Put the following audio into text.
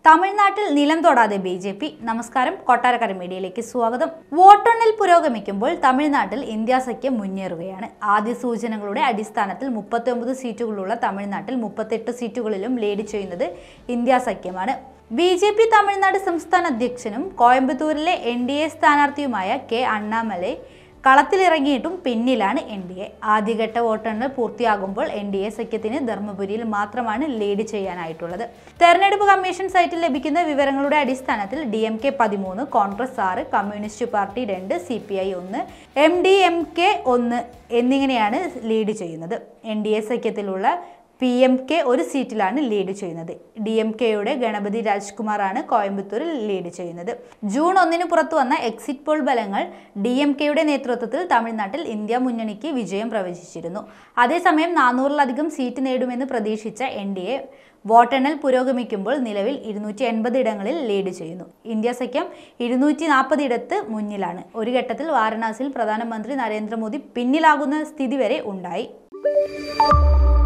തമിഴ്നാട്ടിൽ നിലം തൊടാതെ ബി ജെ പി നമസ്കാരം കൊട്ടാരക്കര മീഡിയയിലേക്ക് സ്വാഗതം വോട്ടെണ്ണൽ പുരോഗമിക്കുമ്പോൾ തമിഴ്നാട്ടിൽ ഇന്ത്യ സഖ്യം മുന്നേറുകയാണ് ആദ്യ സൂചനകളുടെ അടിസ്ഥാനത്തിൽ മുപ്പത്തിയൊമ്പത് സീറ്റുകളുള്ള തമിഴ്നാട്ടിൽ മുപ്പത്തെട്ട് സീറ്റുകളിലും ലീഡ് ചെയ്യുന്നത് ഇന്ത്യ സഖ്യമാണ് ബി ജെ പി തമിഴ്നാട് സംസ്ഥാന അധ്യക്ഷനും കോയമ്പത്തൂരിലെ എൻ ഡി എ സ്ഥാനാർത്ഥിയുമായ കെ അണ്ണാമലൈ കളത്തിലിറങ്ങിയിട്ടും പിന്നിലാണ് എൻ ഡി എ ആദ്യഘട്ട വോട്ടെണ്ണൽ പൂർത്തിയാകുമ്പോൾ എൻ ഡി എ സഖ്യത്തിന് ധർമ്മപുരിയിൽ മാത്രമാണ് ലീഡ് ചെയ്യാനായിട്ടുള്ളത് തെരഞ്ഞെടുപ്പ് കമ്മീഷൻ സൈറ്റിൽ ലഭിക്കുന്ന വിവരങ്ങളുടെ അടിസ്ഥാനത്തിൽ ഡി എം കെ പതിമൂന്ന് കോൺഗ്രസ് ആറ് കമ്മ്യൂണിസ്റ്റ് പാർട്ടി രണ്ട് സി പി ഐ ഒന്ന് എം ഡി എം കെ ഒന്ന് എന്നിങ്ങനെയാണ് ലീഡ് ചെയ്യുന്നത് എൻ ഡി എ സഖ്യത്തിലുള്ള പി എം കെ ഒരു സീറ്റിലാണ് ലീഡ് ചെയ്യുന്നത് ഡി എം കെയുടെ ഗണപതി രാജ്കുമാറാണ് കോയമ്പത്തൂരിൽ ലീഡ് ചെയ്യുന്നത് ജൂൺ ഒന്നിന് പുറത്തു വന്ന എക്സിറ്റ് പോൾ ഫലങ്ങൾ ഡി എം കെയുടെ നേതൃത്വത്തിൽ തമിഴ്നാട്ടിൽ ഇന്ത്യ മുന്നണിക്ക് വിജയം പ്രവചിച്ചിരുന്നു അതേസമയം നാനൂറിലധികം സീറ്റ് നേടുമെന്ന് പ്രതീക്ഷിച്ച എൻ ഡി എ വോട്ടെണ്ണൽ പുരോഗമിക്കുമ്പോൾ നിലവിൽ ഇരുന്നൂറ്റി എൺപത് ഇടങ്ങളിൽ ലീഡ് ചെയ്യുന്നു ഇന്ത്യ സഖ്യം ഇരുന്നൂറ്റി നാൽപ്പത് ഇടത്ത് മുന്നിലാണ് ഒരു ഘട്ടത്തിൽ വാരണാസിയിൽ പ്രധാനമന്ത്രി നരേന്ദ്രമോദി പിന്നിലാകുന്ന സ്ഥിതി വരെ ഉണ്ടായി